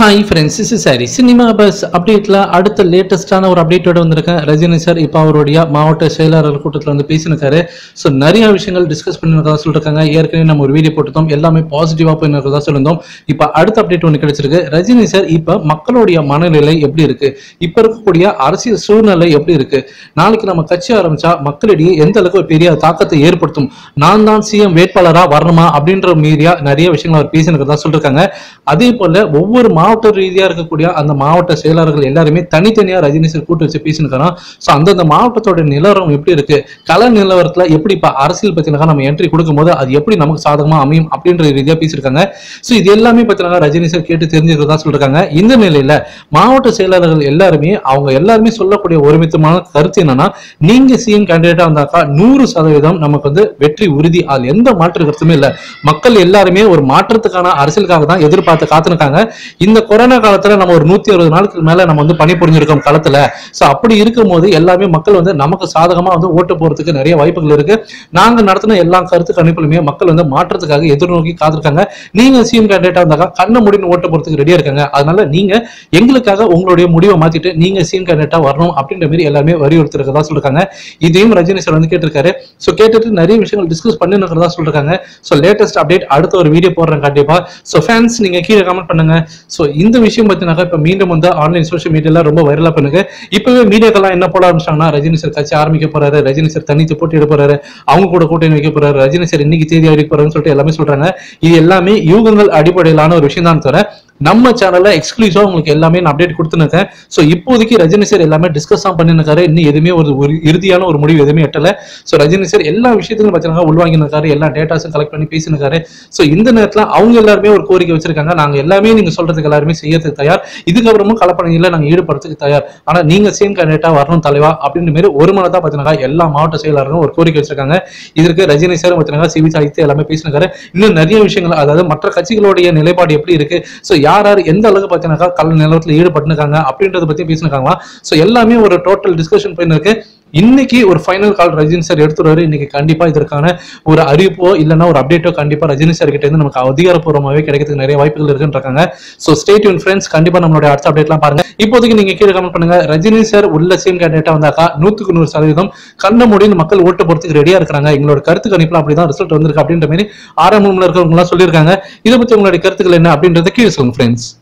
hi friends is சாரி cinema buzz அப்டேட்ல அடுத்த லேட்டஸ்டான ஒரு அப்டேட்டோட வந்திருக்கேன் ரஜினி சார் இப்போ அவருடைய மாவட்ட செயலாளர் கூட்டத்தில் வந்து பேசியிருக்காரு ஸோ நிறைய விஷயங்கள் டிஸ்கஸ் பண்ணிருக்கதா சொல்லியிருக்காங்க ஏற்கனவே நம்ம ஒரு வீடியோ போட்டுத்தோம் எல்லாமே பாசிட்டிவாக போயிருக்கிறதா சொல்லியிருந்தோம் இப்போ அடுத்த அப்டேட் ஒன்று கிடைச்சிருக்கு ரஜினி சார் இப்போ மக்களுடைய மனநிலை எப்படி இருக்கு இப்போ இருக்கக்கூடிய அரசியல் சூழ்நிலை எப்படி இருக்கு நாளைக்கு நம்ம கட்சி ஆரம்பிச்சா மக்களிடையே எந்த அளவுக்கு ஒரு பெரிய தாக்கத்தை ஏற்படுத்தும் நான் தான் சிஎம் வேட்பாளரா வரணுமா அப்படின்ற மீறியா நிறைய விஷயங்கள் அவர் பேசினதா சொல்லியிருக்காங்க அதே போல ஒவ்வொரு மாவட்ட ரீதியா இருக்கக்கூடிய அந்த மாவட்ட செயலாளர்கள் எல்லாருமே தனித்தனியா ரஜினி சார் கூட்டு வச்சு பேசினுக்கிறோம் ஸோ அந்தந்த மாவட்டத்தோட நிலவரம் எப்படி இருக்கு கள நிலவரத்துல எப்படி இப்ப அரசியல் பத்தினாக்கா நம்ம என்ட்ரி கொடுக்கும்போது அது எப்படி நமக்கு சாதகமா அமையும் அப்படின்ற ரீதியா பேசியிருக்காங்க ஸோ இது எல்லாமே பத்தினாக்கா ரஜினி சார் கேட்டு தெரிஞ்சுக்கிறதா சொல்லிருக்காங்க இந்த நிலையில மாவட்ட செயலாளர்கள் எல்லாருமே அவங்க எல்லாருமே சொல்லக்கூடிய ஒருமித்தமான கருத்து என்னன்னா நீங்க சிஎம் கேண்டிடேட்டா வந்தாக்கா நூறு சதவீதம் நமக்கு வந்து வெற்றி உறுதி அதில் எந்த மாற்று கருத்துமே இல்லை மக்கள் எல்லாருமே ஒரு மாற்றத்துக்கான அரசியலுக்காக தான் எதிர்பார்த்து காத்துருக்காங்க இந்த கொரோனா காலத்துல நம்ம ஒரு நூத்தி அறுபது நாளுக்கு மேல நம்ம வந்து பணி புரிஞ்சிருக்கோம் களத்துல சோ அப்படி இருக்கும்போது எல்லாமே மக்கள் வந்து நமக்கு சாதகமா வந்து ஓட்டு போறதுக்கு நிறைய வாய்ப்புகள் இருக்கு நாங்க நடத்தின எல்லா கருத்து கணிப்புலுமே மக்கள் வந்து மாற்றத்துக்காக எதிர்நோக்கி காத்திருக்காங்க நீங்க சிஎம் கேண்டிடேட்டா இருந்தாக்கா கண்ணை முடின்னு ஓட்டு போறதுக்கு ரெடியா இருக்காங்க அதனால நீங்க எங்களுக்காக உங்களுடைய முடிவை மாத்திட்டு நீங்க சிஎம் கேண்டிடேட்டா வரணும் அப்படின்ற மாதிரி எல்லாமே வலியுறுத்திருக்கதா சொல்லிருக்காங்க இதையும் ரஜினி சார் வந்து கேட்டிருக்காரு ஸோ கேட்டுட்டு நிறைய விஷயங்கள் டிஸ்கஸ் பண்ணிருக்கிறதா சொல்லிருக்காங்க ஸோ லேட்டஸ்ட் அப்டேட் அடுத்த ஒரு வீடியோ போடுறேன் கண்டிப்பா ஸோ ஃபேன்ஸ் நீங்க கீழே கமெண்ட் பண்ணுங்க ஸோ இந்த விஷயம் பத்தினாக்கா இப்போ மீண்டும் வந்து ஆன்லைன் சோஷியல் மீடியால ரொம்ப வைரலா பண்ணுங்க இப்பவே மீடியாக்கெல்லாம் என்ன போட ஆரம்பிச்சாங்கன்னா ரஜினி சார் கட்சி ஆரம்பிக்க போறாரு ரஜினி சார் தனித்து போட்டியிட போறாரு அவங்க கூட கூட்டணி வைக்க போறாரு ரஜினி சார் இன்னைக்கு தேதி அறிவிக்க போறாருன்னு சொல்லிட்டு எல்லாமே சொல்றாங்க இது எல்லாமே யூகங்கள் அடிப்படையிலான ஒரு விஷயம் தான் தவிர நம்ம சேனல்ல எக்ஸ்க்ளூசிவா உங்களுக்கு எல்லாமே நான் அப்டேட் கொடுத்துருக்கேன் ஸோ இப்போதைக்கு ரஜினி சார் எல்லாமே டிஸ்கஸ் தான் பண்ணிருக்காரு இன்னும் எதுவுமே ஒரு ஒரு இறுதியான ஒரு முடிவு எதுவுமே எட்டல ஸோ ரஜினி சார் எல்லா விஷயத்தையும் பார்த்தீங்கன்னா உள்வாங்கியிருக்காரு எல்லா டேட்டாஸும் கலெக்ட் பண்ணி பேசியிருக்காரு ஸோ இந்த நேரத்தில் அவங்க எல்லாருமே ஒரு கோரிக்கை வச்சிருக்காங்க நாங்க எல்லாமே நீங்க சொல்றதுக்கு எல்லாருமே செய்யறதுக்கு தயார் இதுக்கப்புறமும் கலப்பணியில நாங்க ஈடுபடுறதுக்கு தயார் ஆனா நீங்க சேம் கேண்டிடேட்டா வரணும் தலைவா அப்படின்ற மாதிரி ஒரு மனதா பார்த்தீங்கன்னா எல்லா மாவட்ட செயலாளரும் ஒரு கோரிக்கை வச்சிருக்காங்க இதற்கு ரஜினி சார் பார்த்தீங்கன்னா சிவி சாதித்து எல்லாமே பேசினாரு இன்னும் நிறைய விஷயங்கள் அதாவது மற்ற கட்சிகளுடைய நிலைப்பாடு எப்படி இருக்கு ஸோ யார் யார் எந்த அளவுக்கு பார்த்தீங்கன்னாக்கா கல நிலவரத்தில் ஈடுபட்டுருக்காங்க அப்படின்றத பத்தி பேசினாங்களா ஸோ எல்லாமே ஒரு டோட்டல் டிஸ்கஷன் போயின்னு இருக்கு இன்னைக்கு ஒரு ஃபைனல் கால் ரஜினி சார் எடுத்துருவாரு இன்னைக்கு கண்டிப்பா இதற்கான ஒரு அறிவிப்போ இல்லைன்னா ஒரு அப்டேட்டோ கண்டிப்பா ரஜினி சார் கிட்ட இருந்து நமக்கு அதிகாரப்பூர்வமாகவே கிடைக்கிறதுக்கு நிறைய வாய்ப்புகள் இருக்குன்றாங்க ஸோ ஸ்டேட் யூன் ஃப்ரெண்ட்ஸ் கண்டிப்பா நம்மளுடைய அடுத்த அப்டேட்லாம் பாருங்க இப்போதைக்கு நீங்க கீழே கமெண்ட் பண்ணுங்க ரஜினி சார் உள்ள சேம் கேண்டிடேட்டா வந்தாக்கா நூத்துக்கு நூறு சதவீதம் கண்ண முடிந்து மக்கள் ஓட்டு போறதுக்கு ரெடியா இருக்கிறாங்க எங்களோட கருத்து கணிப்புல அப்படிதான் ரிசல்ட் வந்திருக்கு அப்படின்ற மாதிரி ஆரம்பம்ல இருக்கிறவங்க எல்லாம் சொல்லியிருக்காங்க இதை பத்தி உங்களுடைய கருத்துக்கள் என்ன அப்படின்றத கீழே சொல்லுங்க ஃப்ரெண்ட்ஸ்